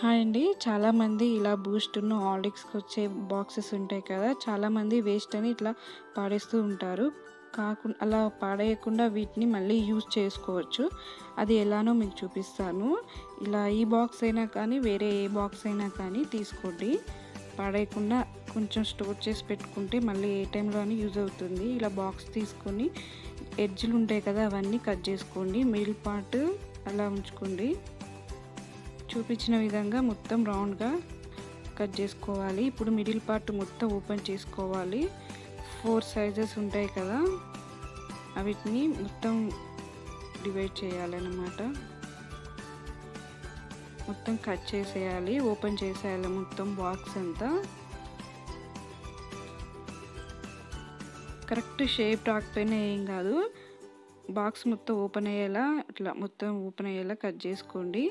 Hi అండి. చాలామంది ఇలా బూస్ట్‌ను, హార్లిక్స్‌కి వచ్చే బాక్సెస్ ఉంటాయి కదా! చాలామంది వేస్ట్ అని ఇట్లా పాడేస్తూ ఉంటారు. కాకుం అలా పాడేయకుండా వీటిని మళ్ళీ యూజ్ చేసుకోవచ్చు. అది ఎలానో మీకు చూపిస్తాను. ఇలా ఈ బాక్స్ అయినా కానీ, వేరే ఏ బాక్స్ అయినా కానీ తీసుకోండి. పాడేయకుండా కొంచెం స్టోర్ చేసి పెట్టుకుంటే మళ్ళీ ఏ టైంలో అయినా యూజ్ అవుతుంది. ఇలా బాక్స్ తీసుకొని ఎడ్జ్‌లు ఉంటాయి కదా! అవన్నీ కట్ చేసుకోండి. మిడిల్ పార్ట్ అలా ఉంచుకోండి. చూపించిన విధంగా మొత్తం రౌండ్‌గా కట్ చేసుకోవాలి. ఇప్పుడు మిడిల్ పార్ట్ మొత్తం ఓపెన్ చేసుకోవాలి. 4 సైజెస్ ఉంటాయి కదా! అవిటిని మొత్తం డివైడ్ చేయాలన్నమాట. మొత్తం కట్ చేసేయాలి. ఓపెన్ చేసేయాలి మొత్తం బాక్స్ అంతా. కరెక్ట్ షేప్ రాకపోయినా ఏం కాదు. బాక్స్ మొత్తం ఓపెన్ అయ్యేలా ఇట్లా మొత్తం ఓపెన్ అయ్యేలా కట్ చేసుకోండి.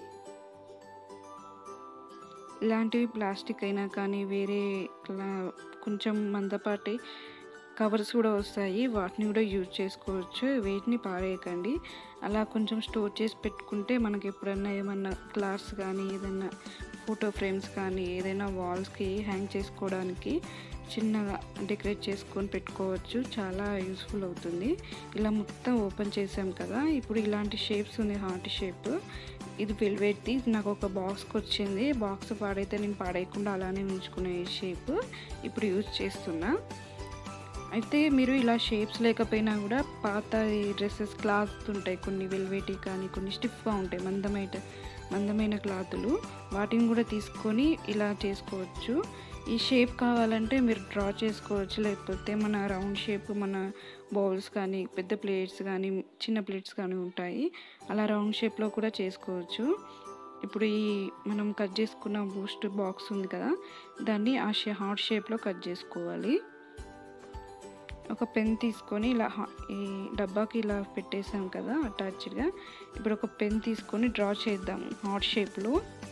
ఇలాంటివి ప్లాస్టిక్ అయినా కానీ, వేరే ఇట్లా కొంచెం మందపాటి కవర్స్ కూడా వస్తాయి. వాటిని కూడా యూజ్ చేసుకోవచ్చు. వీటిని పాడేయకండి. అలా కొంచెం స్టోర్ చేసి పెట్టుకుంటే మనకి ఎప్పుడన్నా ఏమన్నా క్లాత్స్ కానీ, ఏదన్నా ఫోటో ఫ్రేమ్స్ కానీ, ఏదైనా వాల్స్‌కి హ్యాంగ్ చేసుకోవడానికి చిన్నగా డెకరేట్ చేసుకొని పెట్టుకోవచ్చు. చాలా యూజ్‌ఫుల్ అవుతుంది. ఇలా మొత్తం ఓపెన్ చేసాం కదా! ఇప్పుడు ఇలాంటి షేప్స్ ఉంది హార్ట్ షేప్. ఇది వెల్వెట్‌ది. నాకు ఒక బాక్స్‌కి వచ్చింది. బాక్స్ పాడైతే నేను పాడేయకుండా అలానే ఉంచుకునే షేప్. ఇప్పుడు యూజ్ చేస్తున్నా. అయితే మీరు ఇలా షేప్స్ లేకపోయినా కూడా పాత డ్రెసెస్ క్లాత్ ఉంటాయి. కొన్ని వెల్వెట్‌వి కానీ, కొన్ని స్టిఫ్‌గా ఉంటాయి. మందమైన మందమైన క్లాతులు. వాటిని కూడా తీసుకొని ఇలా చేసుకోవచ్చు. ఈ షేప్ కావాలంటే మీరు డ్రా చేసుకోవచ్చు. లేకపోతే మన రౌండ్ షేప్ మన బౌల్స్ కానీ, పెద్ద ప్లేట్స్ కానీ, చిన్న ప్లేట్స్ కానీ ఉంటాయి. అలా రౌండ్ షేప్‌లో కూడా చేసుకోవచ్చు. ఇప్పుడు ఈ మనం కట్ చేసుకున్న బూస్ట్ బాక్స్ ఉంది కదా! దాన్ని ఆ షే హార్ట్ షేప్‌లో కట్ చేసుకోవాలి. ఒక పెన్ తీసుకొని ఇలా హ ఈ డబ్బాకి ఇలా పెట్టేసాం కదా! అటాచ్డ్‌గా. ఇప్పుడు ఒక పెన్ తీసుకొని డ్రా చేద్దాం హార్ట్ షేప్‌లో.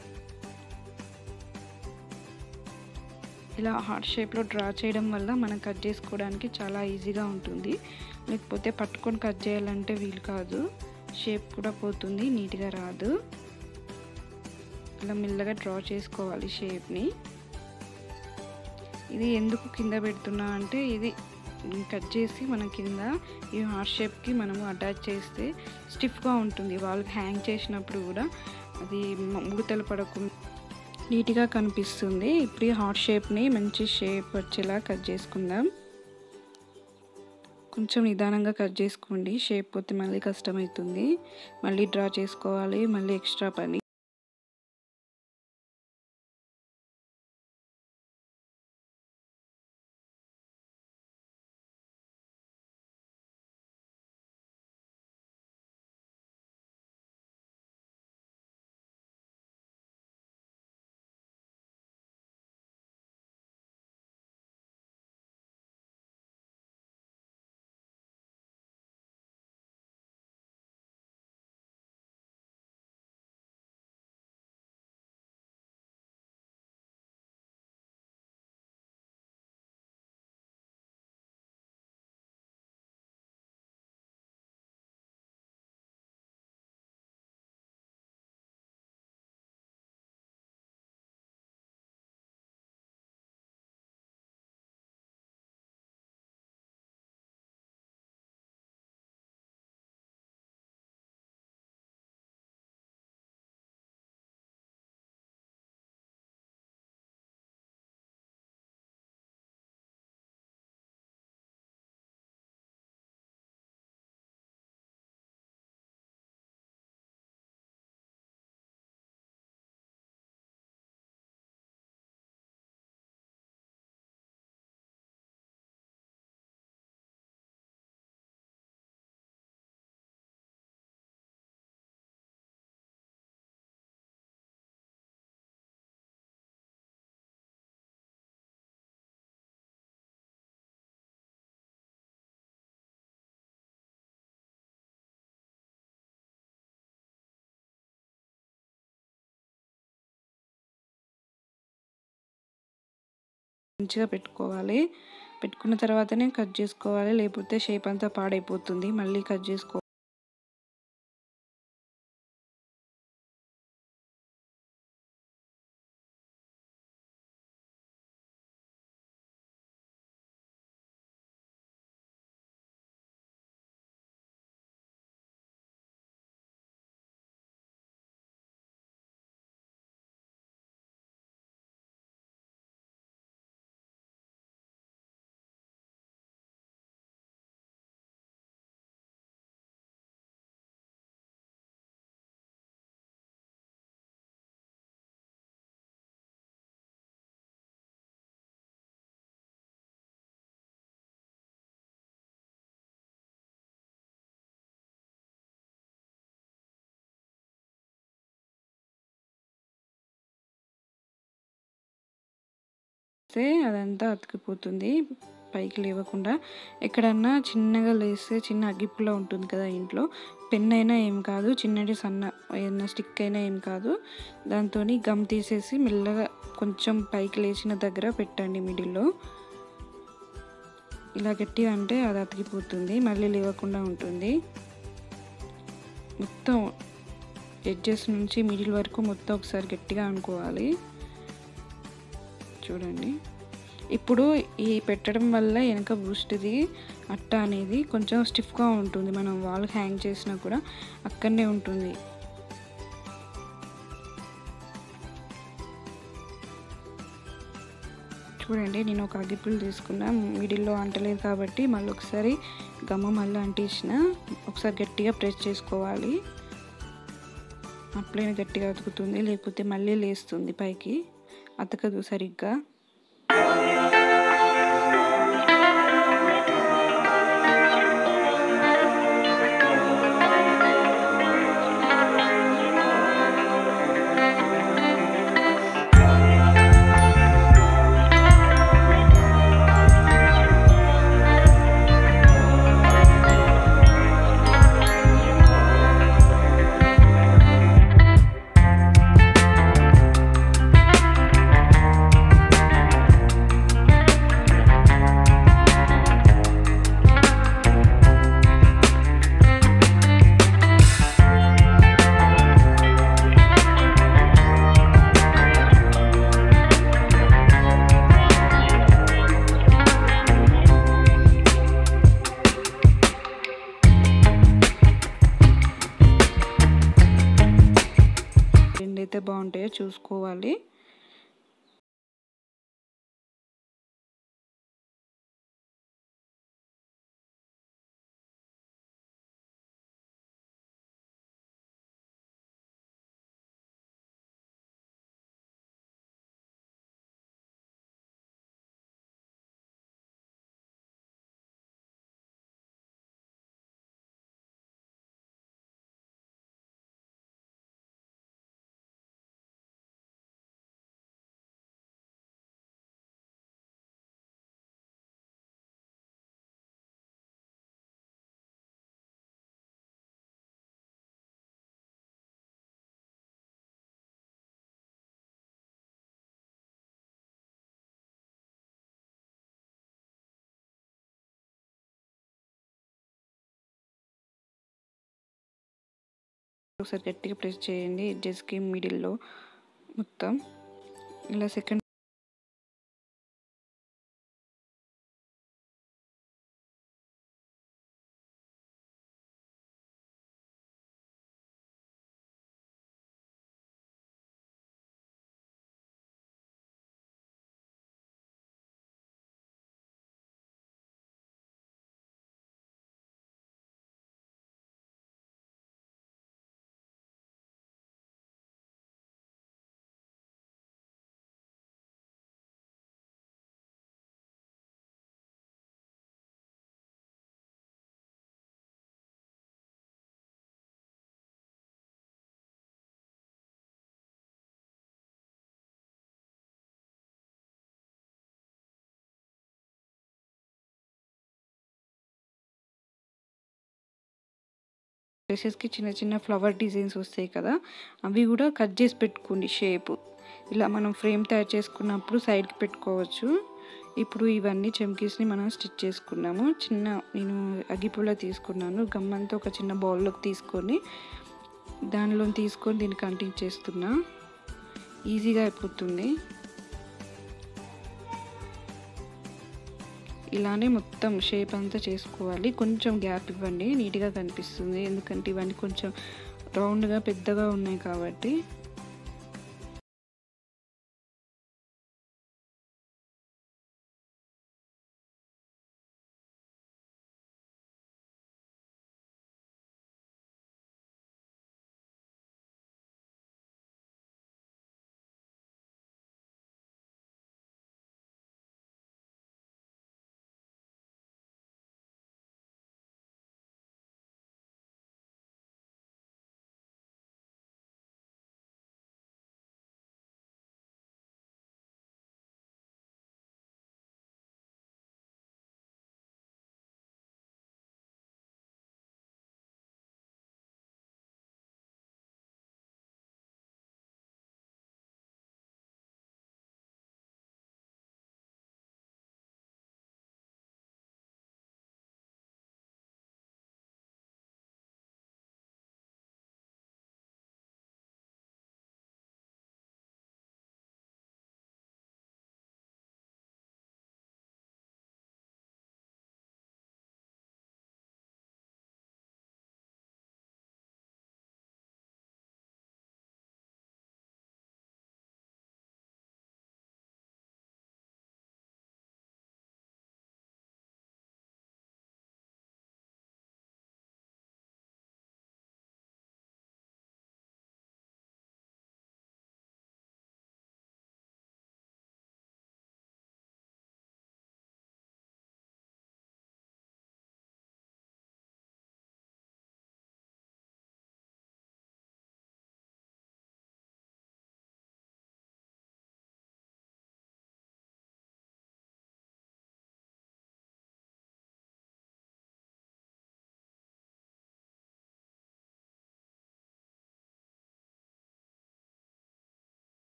ఇలా హార్ట్ షేప్‌లో డ్రా చేయడం వల్ల మనం కట్ చేసుకోవడానికి చాలా ఈజీగా ఉంటుంది. లేకపోతే పట్టుకొని కట్ చేయాలంటే వీలు కాదు. షేప్ కూడా పోతుంది. నీట్‌గా రాదు. ఇలా మెల్లగా డ్రా చేసుకోవాలి షేప్‌ని. ఇది ఎందుకు కింద పెడుతున్నా అంటే ఇది కట్ చేసి మనం కింద ఈ హార్ట్ షేప్‌కి మనము అటాచ్ చేస్తే స్టిఫ్‌గా ఉంటుంది. వాళ్ళకి హ్యాంగ్ చేసినప్పుడు కూడా అది ముడతలు పడకుండా నీట్‌గా కనిపిస్తుంది. ఇప్పుడు ఈ హార్ట్ షేప్‌ని మంచి షేప్ వచ్చేలా కట్ చేసుకుందాం. కొంచెం నిదానంగా కట్ చేసుకోండి. షేప్ పోతే మళ్ళీ కష్టమవుతుంది. మళ్ళీ డ్రా చేసుకోవాలి. మళ్ళీ ఎక్స్ట్రా పని. మంచిగా పెట్టుకోవాలి. పెట్టుకున్న తర్వాతనే కట్ చేసుకోవాలి. లేకపోతే షేప్ అంతా పాడైపోతుంది. మళ్ళీ కట్ చేసుకో లేస్తే అదంతా అతికిపోతుంది పైకి లేవకుండా ఎక్కడన్నా చిన్నగా లేస్తే చిన్న అగ్గిపుల్ల ఉంటుంది కదా ఇంట్లో పెన్ అయినా ఏం కాదు చిన్నది సన్న ఏదైనా స్టిక్ అయినా ఏం కాదు దాంతో గమ్ తీసేసి మెల్లగా కొంచెం పైకి లేచిన దగ్గర పెట్టండి మిడిల్లో ఇలా గట్టిగా అంటే అది అతికిపోతుంది మళ్ళీ లేవకుండా ఉంటుంది మొత్తం ఎడ్జెస్ నుంచి మిడిల్ వరకు మొత్తం ఒకసారి గట్టిగా అనుకోవాలి చూడండి ఇప్పుడు ఈ పెట్టడం వల్ల వెనక బూస్ట్ది అట్ట అనేది కొంచెం స్టిఫ్గా ఉంటుంది మనం వాల్ హ్యాంగ్ చేసినా కూడా అక్కడనే ఉంటుంది చూడండి నేను ఒక అగ్గిపుల్లు తీసుకున్నా మిడిల్లో అంటలేదు కాబట్టి మళ్ళీ ఒకసారి గమ్మ మళ్ళీ అంటించిన ఒకసారి గట్టిగా ప్రెస్ చేసుకోవాలి అప్పుడైనా గట్టిగా అతుకుతుంది లేకపోతే మళ్ళీ లేస్తుంది పైకి అతకదు సరిగ్గా రెండైతే బాగుంటాయో చూసుకోవాలి ఒకసారి గట్టిగా ప్రెస్ చేయండి ఎడ్జెస్కి మిడిల్లో మొత్తం ఇలా సెకండ్ డ్రెస్సెస్కి చిన్న చిన్న ఫ్లవర్ డిజైన్స్ వస్తాయి కదా అవి కూడా కట్ చేసి పెట్టుకోండి షేప్ ఇలా మనం ఫ్రేమ్ తయారు చేసుకున్నప్పుడు సైడ్కి పెట్టుకోవచ్చు ఇప్పుడు ఇవన్నీ చెమ్కీస్ని మనం స్టిచ్ చేసుకున్నాము చిన్న నేను అగ్గిపుల్ల తీసుకున్నాను గమ్మంతా ఒక చిన్న బౌల్లోకి తీసుకొని దానిలో తీసుకొని దీన్ని కంటిన్యూ చేస్తున్నా ఈజీగా అయిపోతుంది ఇలానే మొత్తం షేప్ అంతా చేసుకోవాలి కొంచెం గ్యాప్ ఇవ్వండి నీట్గా కనిపిస్తుంది ఎందుకంటే ఇవన్నీ కొంచెం రౌండ్గా పెద్దగా ఉన్నాయి కాబట్టి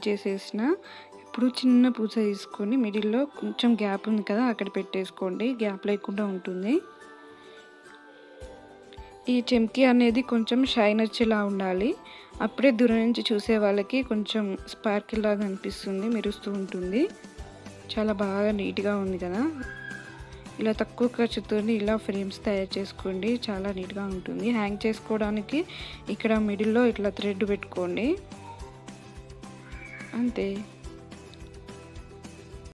చేసేసిన ఇప్పుడు చిన్న పూస తీసుకొని మిడిల్లో కొంచెం గ్యాప్ ఉంది కదా అక్కడ పెట్టేసుకోండి గ్యాప్ లేకుండా ఉంటుంది ఈ చెంకి అనేది కొంచెం షైన్ వచ్చేలా ఉండాలి అప్పుడే దూరం నుంచి చూసే వాళ్ళకి కొంచెం స్పార్కిల్ లాగా అనిపిస్తుంది మెరుస్తూ ఉంటుంది చాలా బాగా నీట్గా ఉంది కదా ఇలా తక్కువ ఖర్చుతో ఇలా ఫ్రేమ్స్ తయారు చేసుకోండి చాలా నీట్గా ఉంటుంది హ్యాంగ్ చేసుకోవడానికి ఇక్కడ మిడిల్లో ఇట్లా థ్రెడ్ పెట్టుకోండి అంతే